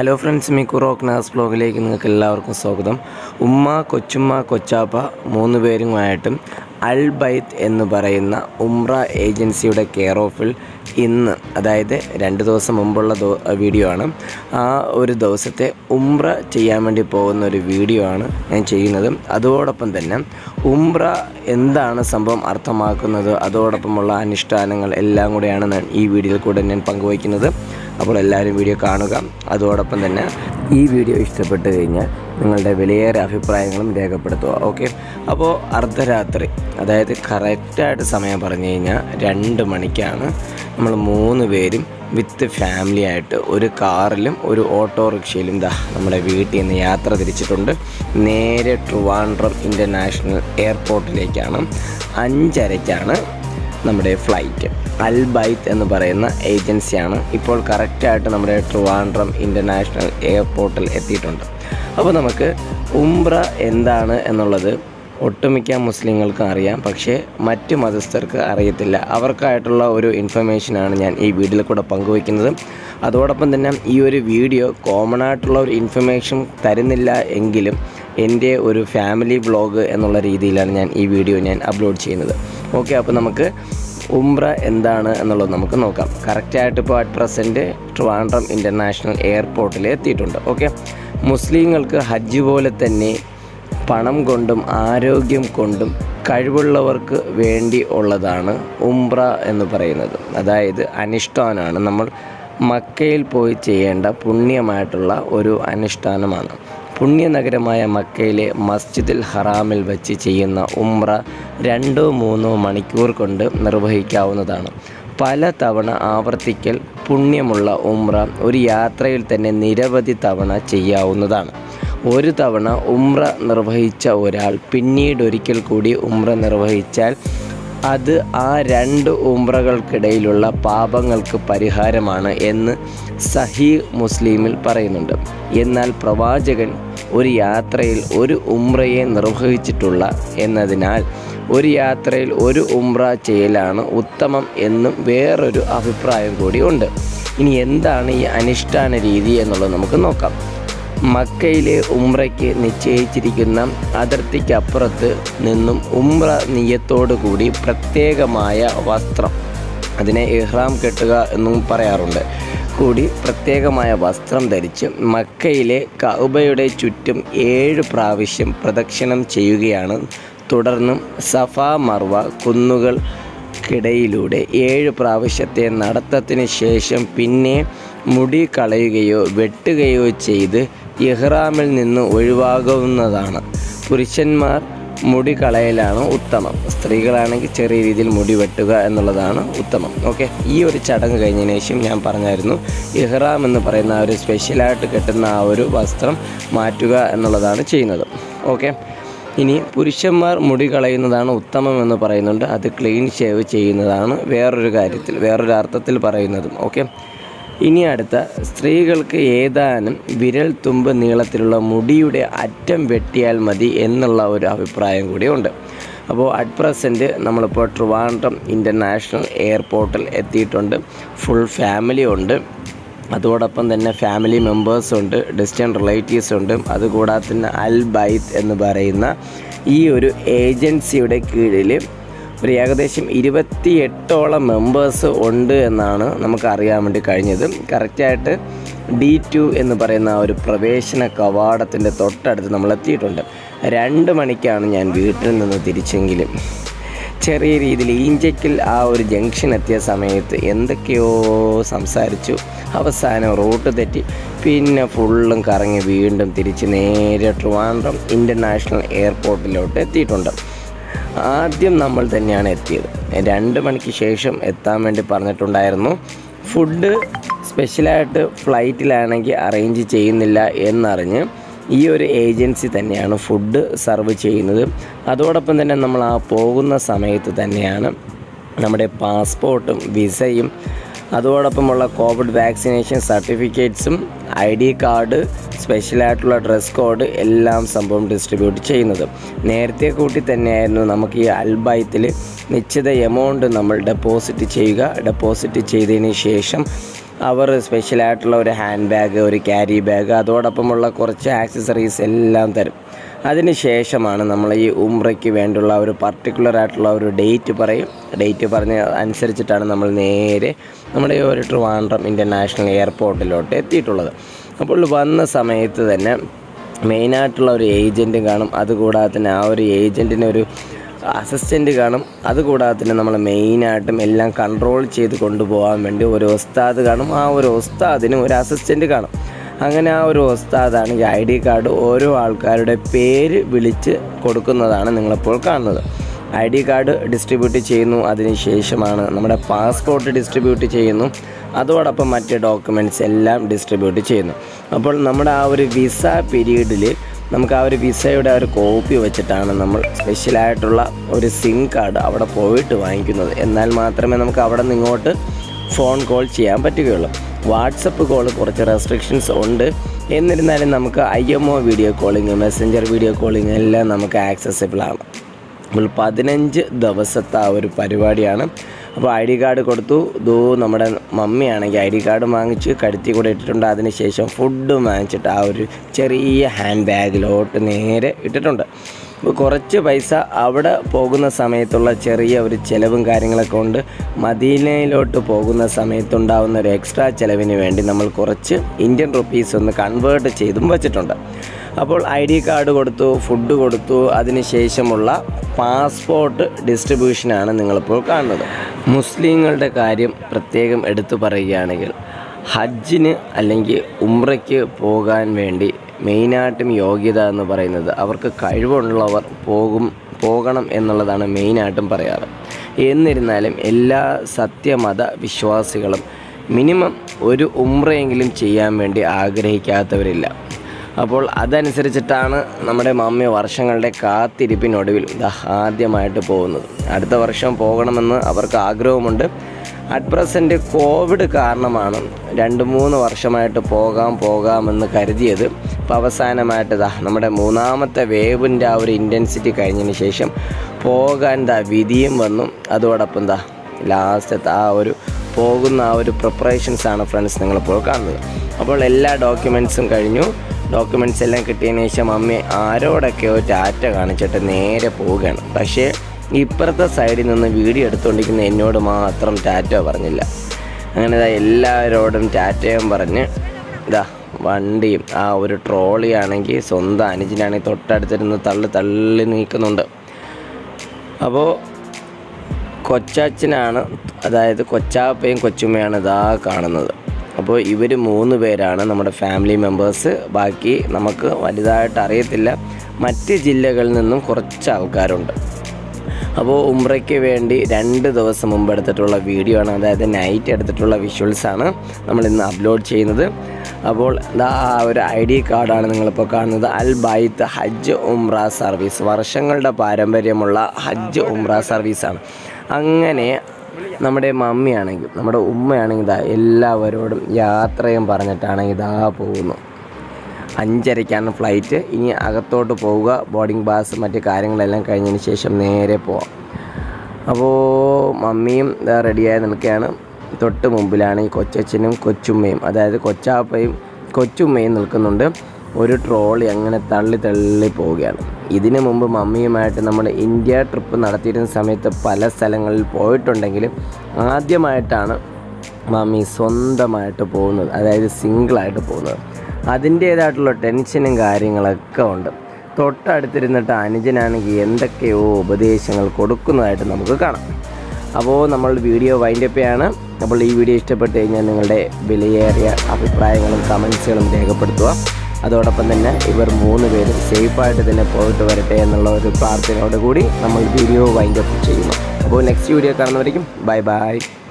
hello friends മിക്കു റോക്ക് നാസ് ബ്ലോഗിലേക്ക് നിങ്ങൾക്ക് എല്ലാവർക്കും സ്വാഗതം ഉമ്മ കൊച്ചുമ്മ കൊച്ചാപ്പ മൂന്ന് പേരുമായിട്ടും അൽ ബൈത്ത് എന്ന് പറയുന്ന ഉംറ ഏജൻസിയുടെ കെയർ ഓഫിൽ ഇന്ന് അതായത് രണ്ട് ദിവസം മുമ്പുള്ള ദോ വീഡിയോ ആണ് ആ ഒരു ദിവസത്തെ ഉംറ ചെയ്യാൻ വേണ്ടി പോകുന്ന ഒരു വീഡിയോ ആണ് ഞാൻ ചെയ്യുന്നത് അതോടൊപ്പം തന്നെ ഉംറ എന്താണ് സംഭവം അർത്ഥമാക്കുന്നത് അതോടൊപ്പമുള്ള അനുഷ്ഠാനങ്ങൾ എല്ലാം കൂടെയാണ് ഞാൻ ഈ വീഡിയോയിൽ കൂടെ ഞാൻ പങ്കുവയ്ക്കുന്നത് അപ്പോൾ എല്ലാവരും വീഡിയോ കാണുക അതോടൊപ്പം തന്നെ ഈ വീഡിയോ ഇഷ്ടപ്പെട്ട് കഴിഞ്ഞാൽ നിങ്ങളുടെ വിലയേറെ അഭിപ്രായങ്ങളും രേഖപ്പെടുത്തുക ഓക്കെ അപ്പോൾ അർദ്ധരാത്രി അതായത് കറക്റ്റായിട്ട് സമയം പറഞ്ഞു കഴിഞ്ഞാൽ രണ്ട് മണിക്കാണ് നമ്മൾ മൂന്ന് പേരും വിത്ത് ഫാമിലി ആയിട്ട് ഒരു കാറിലും ഒരു ഓട്ടോറിക്ഷയിലും ദാ നമ്മുടെ വീട്ടിൽ നിന്ന് യാത്ര തിരിച്ചിട്ടുണ്ട് നേരെ ട്രിവാൻഡ്രം ഇൻ്റർനാഷണൽ എയർപോർട്ടിലേക്കാണ് അഞ്ചരയ്ക്കാണ് നമ്മുടെ ഫ്ലൈറ്റ് അൽ ബൈത്ത് എന്ന് പറയുന്ന ഏജൻസിയാണ് ഇപ്പോൾ കറക്റ്റായിട്ട് നമ്മുടെ ട്രിവാൻഡ്രം ഇൻ്റർനാഷണൽ എയർപോർട്ടിൽ എത്തിയിട്ടുണ്ട് അപ്പോൾ നമുക്ക് ഉംറ എന്താണ് എന്നുള്ളത് ഒട്ടുമിക്ക മുസ്ലിങ്ങൾക്കും അറിയാം പക്ഷേ മറ്റ് മതസ്ഥർക്ക് അറിയത്തില്ല അവർക്കായിട്ടുള്ള ഒരു ഇൻഫർമേഷനാണ് ഞാൻ ഈ വീഡിയോയിൽ കൂടെ പങ്കുവയ്ക്കുന്നത് അതോടൊപ്പം തന്നെ ഈ ഒരു വീഡിയോ കോമൺ ആയിട്ടുള്ള ഒരു ഇൻഫർമേഷൻ തരുന്നില്ല എങ്കിലും എൻ്റെ ഒരു ഫാമിലി വ്ളോഗ് എന്നുള്ള രീതിയിലാണ് ഞാൻ ഈ വീഡിയോ ഞാൻ അപ്ലോഡ് ചെയ്യുന്നത് ഓക്കെ അപ്പോൾ നമുക്ക് ഉംറ എന്താണ് എന്നുള്ളത് നമുക്ക് നോക്കാം കറക്റ്റായിട്ട് ഇപ്പോൾ അറ്റ് പ്രസൻറ്റ് ട്രിവാൻഡ്രം ഇൻ്റർനാഷണൽ എയർപോർട്ടിൽ എത്തിയിട്ടുണ്ട് ഓക്കെ മുസ്ലിങ്ങൾക്ക് ഹജ്ജ് പോലെ തന്നെ പണം കൊണ്ടും ആരോഗ്യം കൊണ്ടും കഴിവുള്ളവർക്ക് വേണ്ടി ഉള്ളതാണ് ഉംറ എന്ന് പറയുന്നത് അതായത് അനുഷ്ഠാനമാണ് നമ്മൾ മക്കയിൽ പോയി ചെയ്യേണ്ട പുണ്യമായിട്ടുള്ള ഒരു അനുഷ്ഠാനമാണ് പുണ്യനഗരമായ മക്കയിലെ മസ്ജിദുൽ ഹറാമിൽ വെച്ച് ചെയ്യുന്ന ഉംറ രണ്ടോ മൂന്നോ മണിക്കൂർ കൊണ്ട് നിർവഹിക്കാവുന്നതാണ് പല തവണ ആവർത്തിക്കൽ പുണ്യമുള്ള ഉംറ ഒരു യാത്രയിൽ തന്നെ നിരവധി തവണ ചെയ്യാവുന്നതാണ് ഒരു തവണ ഉംറ നിർവഹിച്ച ഒരാൾ പിന്നീട് ഒരിക്കൽ കൂടി ഉംറ നിർവഹിച്ചാൽ അത് ആ രണ്ട് ഉംറകൾക്കിടയിലുള്ള പാപങ്ങൾക്ക് പരിഹാരമാണ് എന്ന് സഹീ മുസ്ലിമിൽ പറയുന്നുണ്ട് എന്നാൽ പ്രവാചകൻ ഒരു യാത്രയിൽ ഒരു ഉംറയെ നിർവഹിച്ചിട്ടുള്ള എന്നതിനാൽ ഒരു യാത്രയിൽ ഒരു ഉംറ ചെയ്യലാണ് ഉത്തമം എന്നും വേറൊരു അഭിപ്രായം കൂടി ഉണ്ട് ഇനി എന്താണ് ഈ അനുഷ്ഠാന രീതി എന്നുള്ളത് നമുക്ക് നോക്കാം മക്കയിലെ ഉംറയ്ക്ക് നിശ്ചയിച്ചിരിക്കുന്ന അതിർത്തിക്കപ്പുറത്ത് നിന്നും ഉംറ നീയത്തോടു കൂടി പ്രത്യേകമായ വസ്ത്രം അതിനെ ഇഹ്റാം കെട്ടുക എന്നും പറയാറുണ്ട് കൂടി പ്രത്യേകമായ വസ്ത്രം ധരിച്ച് മക്കയിലെ കൗബയുടെ ചുറ്റും ഏഴ് പ്രാവശ്യം പ്രദക്ഷിണം ചെയ്യുകയാണ് തുടർന്നും സഫ മർവ കുന്നുകൾക്കിടയിലൂടെ ഏഴ് പ്രാവശ്യത്തെ നടത്തത്തിന് ശേഷം പിന്നെ മുടി കളയുകയോ വെട്ടുകയോ ചെയ്ത് ഇഹ്റാമിൽ നിന്ന് ഒഴിവാകുന്നതാണ് പുരുഷന്മാർ മുടി കളയലാണ് ഉത്തമം സ്ത്രീകളാണെങ്കിൽ ചെറിയ രീതിയിൽ മുടി വെട്ടുക എന്നുള്ളതാണ് ഉത്തമം ഓക്കെ ഈ ഒരു ചടങ്ങ് കഴിഞ്ഞതിന് ശേഷം ഞാൻ പറഞ്ഞായിരുന്നു ഇഹ്റാം എന്ന് പറയുന്ന ആ ഒരു സ്പെഷ്യലായിട്ട് കെട്ടുന്ന ആ ഒരു വസ്ത്രം മാറ്റുക എന്നുള്ളതാണ് ചെയ്യുന്നത് ഓക്കെ ഇനി പുരുഷന്മാർ മുടി കളയുന്നതാണ് ഉത്തമം എന്ന് പറയുന്നുണ്ട് അത് ക്ലീൻ ഷേവ് ചെയ്യുന്നതാണ് വേറൊരു കാര്യത്തിൽ വേറൊരു അർത്ഥത്തിൽ പറയുന്നതും ഓക്കെ ഇനി അടുത്ത സ്ത്രീകൾക്ക് ഏതാനും വിരൽ തുമ്പ് നീളത്തിലുള്ള മുടിയുടെ അറ്റം വെട്ടിയാൽ മതി എന്നുള്ള ഒരു അഭിപ്രായം കൂടിയുണ്ട് അപ്പോൾ അറ്റ് പ്രസൻറ്റ് നമ്മളിപ്പോൾ ട്രിവാൻഡ്രം ഇൻ്റർനാഷണൽ എയർപോർട്ടിൽ എത്തിയിട്ടുണ്ട് ഫുൾ ഫാമിലി ഉണ്ട് അതോടൊപ്പം തന്നെ ഫാമിലി മെമ്പേഴ്സ് ഉണ്ട് ഡിസ്റ്റൻറ്റ് റിലേറ്റീവ്സ് ഉണ്ട് അതുകൂടാതെ തന്നെ അൽ ബൈത്ത് എന്ന് പറയുന്ന ഈ ഒരു ഏജൻസിയുടെ കീഴിൽ ഒരു ഏകദേശം ഇരുപത്തിയെട്ടോളം മെമ്പേഴ്സ് ഉണ്ട് എന്നാണ് നമുക്ക് അറിയാൻ വേണ്ടി കഴിഞ്ഞത് കറക്റ്റായിട്ട് ഡി ടു എന്ന് പറയുന്ന ആ ഒരു പ്രവേശന കവാടത്തിൻ്റെ തൊട്ടടുത്ത് നമ്മൾ എത്തിയിട്ടുണ്ട് രണ്ട് മണിക്കാണ് ഞാൻ വീട്ടിൽ നിന്ന് തിരിച്ചെങ്കിലും ചെറിയ രീതിയിൽ ഈഞ്ചയ്ക്കിൽ ആ ഒരു ജംഗ്ഷൻ എത്തിയ സമയത്ത് എന്തൊക്കെയോ സംസാരിച്ചു അവസാനം റൂട്ട് തെറ്റി പിന്നെ ഫുള്ളും കറങ്ങി വീണ്ടും തിരിച്ച് നേരെ ട്രിവാൻഡ്രം ഇൻ്റർനാഷണൽ എയർപോർട്ടിലോട്ട് എത്തിയിട്ടുണ്ട് ആദ്യം നമ്മൾ തന്നെയാണ് എത്തിയത് രണ്ട് മണിക്ക് ശേഷം എത്താൻ വേണ്ടി പറഞ്ഞിട്ടുണ്ടായിരുന്നു ഫുഡ് സ്പെഷ്യലായിട്ട് ഫ്ലൈറ്റിലാണെങ്കിൽ അറേഞ്ച് ചെയ്യുന്നില്ല എന്നറിഞ്ഞ് ഈ ഒരു ഏജൻസി തന്നെയാണ് ഫുഡ് സർവ് ചെയ്യുന്നത് അതോടൊപ്പം തന്നെ നമ്മൾ ആ പോകുന്ന സമയത്ത് തന്നെയാണ് നമ്മുടെ പാസ്പോർട്ടും വിസയും അതോടൊപ്പമുള്ള കോവിഡ് വാക്സിനേഷൻ സർട്ടിഫിക്കറ്റ്സും ഐ ഡി കാർഡ് സ്പെഷ്യലായിട്ടുള്ള ഡ്രസ് കോഡ് എല്ലാം സംഭവം ഡിസ്ട്രിബ്യൂട്ട് ചെയ്യുന്നത് നേരത്തെ കൂട്ടി തന്നെയായിരുന്നു നമുക്ക് ഈ അൽബൈത്തിൽ നിശ്ചിത എമൗണ്ട് നമ്മൾ ഡെപ്പോസിറ്റ് ചെയ്യുക ഡെപ്പോസിറ്റ് ചെയ്തതിന് ശേഷം അവർ സ്പെഷ്യലായിട്ടുള്ള ഒരു ഹാൻഡ് ബാഗ് ഒരു ക്യാരി ബാഗ് അതോടൊപ്പമുള്ള കുറച്ച് ആക്സസറീസ് എല്ലാം തരും അതിന് ശേഷമാണ് നമ്മൾ ഈ ഉംറയ്ക്ക് വേണ്ടിയുള്ള ഒരു പർട്ടിക്കുലർ ആയിട്ടുള്ള ഒരു ഡേറ്റ് പറയും ഡേറ്റ് പറഞ്ഞ അനുസരിച്ചിട്ടാണ് നമ്മൾ നേരെ നമ്മുടെ ഈ ഒരു ട്രിവാൻഡ്രം ഇൻ്റർനാഷണൽ എയർപോർട്ടിലോട്ട് എത്തിയിട്ടുള്ളത് അപ്പോൾ വന്ന സമയത്ത് തന്നെ മെയിനായിട്ടുള്ള ഒരു ഏജൻറ്റും കാണും അതുകൂടാതെ തന്നെ ആ ഒരു ഏജൻറ്റിന് ഒരു അസിസ്റ്റൻ്റ് കാണും അതുകൂടാതെ തന്നെ നമ്മൾ മെയിനായിട്ടും എല്ലാം കൺട്രോൾ ചെയ്ത് കൊണ്ടുപോകാൻ വേണ്ടി ഒരു ഉസ്താദ് കാണും ആ ഒരു ഉസ്താദിനും ഒരു അസിസ്റ്റൻ്റ് കാണും അങ്ങനെ ആ ഒരു ഉസ്താദാണ് ഈ ഐ ഡി കാർഡ് ഓരോ ആൾക്കാരുടെ പേര് വിളിച്ച് കൊടുക്കുന്നതാണ് നിങ്ങളിപ്പോൾ കാണുന്നത് ഐ ഡി കാർഡ് ഡിസ്ട്രിബ്യൂട്ട് ചെയ്യുന്നു അതിനുശേഷമാണ് നമ്മുടെ പാസ്പോർട്ട് ഡിസ്ട്രിബ്യൂട്ട് ചെയ്യുന്നു അതോടൊപ്പം മറ്റ് ഡോക്യുമെൻറ്റ്സ് എല്ലാം ഡിസ്ട്രിബ്യൂട്ട് ചെയ്യുന്നു അപ്പോൾ നമ്മുടെ ആ ഒരു വിസ പീരീഡിൽ നമുക്ക് ആ ഒരു വിസയുടെ ആ ഒരു കോപ്പി വെച്ചിട്ടാണ് നമ്മൾ സ്പെഷ്യലായിട്ടുള്ള ഒരു സിം കാർഡ് അവിടെ പോയിട്ട് വാങ്ങിക്കുന്നത് എന്നാൽ മാത്രമേ നമുക്ക് അവിടെ നിന്ന് ഇങ്ങോട്ട് ഫോൺ കോൾ ചെയ്യാൻ പറ്റുകയുള്ളൂ വാട്സപ്പ് കോൾ കുറച്ച് റെസ്ട്രിക്ഷൻസ് ഉണ്ട് എന്നിരുന്നാലും നമുക്ക് I M O video calling messenger video calling എല്ലാം നമുക്ക് ആക്സസിബിൾ ആണ് അപ്പോൾ പതിനഞ്ച് ദിവസത്തെ ആ ഒരു പരിപാടിയാണ് അപ്പോൾ ഐ ഡി കാർഡ് കൊടുത്തു ഇതോ നമ്മുടെ മമ്മിയാണെങ്കിൽ ഐ ഡി കാർഡ് വാങ്ങിച്ച് കഴുത്തി കൂടെ ഇട്ടിട്ടുണ്ട് അതിനുശേഷം ഫുഡും വാങ്ങിച്ചിട്ട് ആ ഒരു ചെറിയ ഹാൻഡ് ബാഗിലോട്ട് നേരെ ഇട്ടിട്ടുണ്ട് അപ്പോൾ കുറച്ച് പൈസ അവിടെ പോകുന്ന സമയത്തുള്ള ചെറിയ ഒരു ചിലവും കാര്യങ്ങളൊക്കെ ഉണ്ട് മദീനയിലോട്ട് പോകുന്ന സമയത്തുണ്ടാവുന്ന ഒരു എക്സ്ട്രാ ചിലവിന് വേണ്ടി നമ്മൾ കുറച്ച് ഇന്ത്യൻ റുപ്പീസ് ഒന്ന് കൺവേർട്ട് ചെയ്തും വച്ചിട്ടുണ്ട് അപ്പോൾ ഐ ഡി കാർഡ് കൊടുത്തു ഫുഡ് കൊടുത്തു അതിനുശേഷമുള്ള പാസ്പോർട്ട് ഡിസ്ട്രിബ്യൂഷനാണ് നിങ്ങളിപ്പോൾ കാണുന്നത് മുസ്ലിങ്ങളുടെ കാര്യം പ്രത്യേകം എടുത്തു പറയുകയാണെങ്കിൽ ഹജ്ജിന് അല്ലെങ്കിൽ ഉംറയ്ക്ക് പോകാൻ വേണ്ടി മെയിനായിട്ടും യോഗ്യത എന്ന് പറയുന്നത് അവർക്ക് കഴിവുള്ളവർ പോകും പോകണം എന്നുള്ളതാണ് മെയിനായിട്ടും പറയാറ് എന്നിരുന്നാലും എല്ലാ സത്യമത വിശ്വാസികളും മിനിമം ഒരു ഉംറയെങ്കിലും ചെയ്യാൻ വേണ്ടി ആഗ്രഹിക്കാത്തവരില്ല അപ്പോൾ അതനുസരിച്ചിട്ടാണ് നമ്മുടെ മമ്മി വർഷങ്ങളുടെ കാത്തിരിപ്പിനൊടുവിൽ ഇതാ ആദ്യമായിട്ട് പോകുന്നത് അടുത്ത വർഷം പോകണമെന്ന് അവർക്ക് ആഗ്രഹമുണ്ട് അറ്റ് പ്രസൻറ്റ് കോവിഡ് കാരണമാണ് രണ്ട് മൂന്ന് വർഷമായിട്ട് പോകാം പോകാമെന്ന് കരുതിയത് ഇപ്പോൾ അവസാനമായിട്ട് ഇതാ നമ്മുടെ മൂന്നാമത്തെ വേവിൻ്റെ ആ ഒരു ഇൻറ്റൻസിറ്റി കഴിഞ്ഞതിന് ശേഷം പോകാൻ ദാ വിധിയും വന്നു അതോടൊപ്പം ദാ ലാസ്റ്റത്തെ ആ ഒരു പോകുന്ന ആ ഒരു പ്രിപ്പറേഷൻസ് ആണ് ഫ്രണ്ട്സ് നിങ്ങളിപ്പോൾ കാണുന്നത് അപ്പോൾ എല്ലാ ഡോക്യുമെൻറ്റ്സും കഴിഞ്ഞു ഡോക്യുമെൻറ്റ്സ് എല്ലാം കിട്ടിയതിന് ശേഷം അമ്മ ആരോടൊക്കെയോ ടാറ്റ കാണിച്ചിട്ട് നേരെ പോവുകയാണ് പക്ഷേ ഇപ്പുറത്തെ സൈഡിൽ നിന്ന് വീഡിയോ എടുത്തുകൊണ്ടിരിക്കുന്ന എന്നോട് മാത്രം ടാറ്റ പറഞ്ഞില്ല അങ്ങനെ ഇതാ എല്ലാവരോടും ടാറ്റയും പറഞ്ഞ് ഇതാ വണ്ടിയും ആ ഒരു ട്രോളി ആണെങ്കിൽ സ്വന്തം അനുജനാണെങ്കിൽ തൊട്ടടുത്തിരുന്ന് തള്ളി തള്ളി നീക്കുന്നുണ്ട് അപ്പോൾ കൊച്ചാച്ചനാണ് അതായത് കൊച്ചാപ്പയും കൊച്ചുമ്മയാണ് ഇതാ കാണുന്നത് അപ്പോൾ ഇവർ മൂന്ന് പേരാണ് നമ്മുടെ ഫാമിലി മെമ്പേഴ്സ് ബാക്കി നമുക്ക് വലുതായിട്ട് അറിയത്തില്ല മറ്റ് ജില്ലകളിൽ നിന്നും കുറച്ച് ആൾക്കാരുണ്ട് അപ്പോൾ ഉംറയ്ക്ക് വേണ്ടി രണ്ട് ദിവസം മുമ്പ് എടുത്തിട്ടുള്ള വീഡിയോ ആണ് അതായത് നൈറ്റ് എടുത്തിട്ടുള്ള വിഷ്വൽസാണ് നമ്മൾ ഇന്ന് അപ്ലോഡ് ചെയ്യുന്നത് അപ്പോൾ ഇതാ ആ ഒരു ഐ ഡി കാർഡാണ് നിങ്ങളിപ്പോൾ കാണുന്നത് അൽ ബൈത്ത് ഹജ്ജ് ഉംറ സർവീസ് വർഷങ്ങളുടെ പാരമ്പര്യമുള്ള ഹജ്ജ് ഉംറ സർവീസാണ് അങ്ങനെ നമ്മുടെ മമ്മിയാണെങ്കിൽ നമ്മുടെ ഉമ്മയാണെങ്കിൽ ഇതാ എല്ലാവരോടും യാത്രയും പറഞ്ഞിട്ടാണെങ്കിൽ ഇതാ പോകുന്നു അഞ്ചരയ്ക്കാണ് ഫ്ലൈറ്റ് ഇനി അകത്തോട്ട് പോവുക ബോർഡിംഗ് പാസ് മറ്റ് കാര്യങ്ങളെല്ലാം കഴിഞ്ഞതിന് ശേഷം നേരെ പോവാം അപ്പോൾ മമ്മിയും ഇതാ റെഡിയായി നിൽക്കുകയാണ് തൊട്ട് മുമ്പിലാണ് ഈ കൊച്ചച്ഛനും കൊച്ചുമ്മയും അതായത് കൊച്ചാപ്പയും കൊച്ചുമ്മയും നിൽക്കുന്നുണ്ട് ഒരു ട്രോളി അങ്ങനെ തള്ളി തള്ളി പോവുകയാണ് ഇതിനു മുമ്പ് മമ്മിയുമായിട്ട് നമ്മൾ ഇന്ത്യ ട്രിപ്പ് നടത്തിയിരുന്ന സമയത്ത് പല സ്ഥലങ്ങളിൽ പോയിട്ടുണ്ടെങ്കിലും ആദ്യമായിട്ടാണ് മമ്മി സ്വന്തമായിട്ട് പോകുന്നത് അതായത് സിംഗിളായിട്ട് പോകുന്നത് അതിൻ്റേതായിട്ടുള്ള ടെൻഷനും കാര്യങ്ങളൊക്കെ ഉണ്ട് തൊട്ടടുത്തിരുന്നിട്ട് അനുജനാണെങ്കിൽ എന്തൊക്കെയോ ഉപദേശങ്ങൾ കൊടുക്കുന്നതായിട്ട് നമുക്ക് കാണാം അപ്പോൾ നമ്മൾ വീഡിയോ വൈൻഡപ്പ് ചെയ്യാണ് അപ്പോൾ ഈ വീഡിയോ ഇഷ്ടപ്പെട്ട് കഴിഞ്ഞാൽ നിങ്ങളുടെ വിലയേറിയ അഭിപ്രായങ്ങളും കമൻസുകളും രേഖപ്പെടുത്തുക അതോടൊപ്പം തന്നെ ഇവർ മൂന്ന് പേരും സേഫായിട്ട് തന്നെ പോയിട്ട് വരട്ടെ എന്നുള്ള ഒരു പ്രാർത്ഥനയോട് കൂടി നമ്മൾ വീഡിയോ വൈൻഡപ്പ് ചെയ്യുന്നു അപ്പോൾ നെക്സ്റ്റ് വീഡിയോ കാണുന്നവരേക്കും ബൈ ബൈ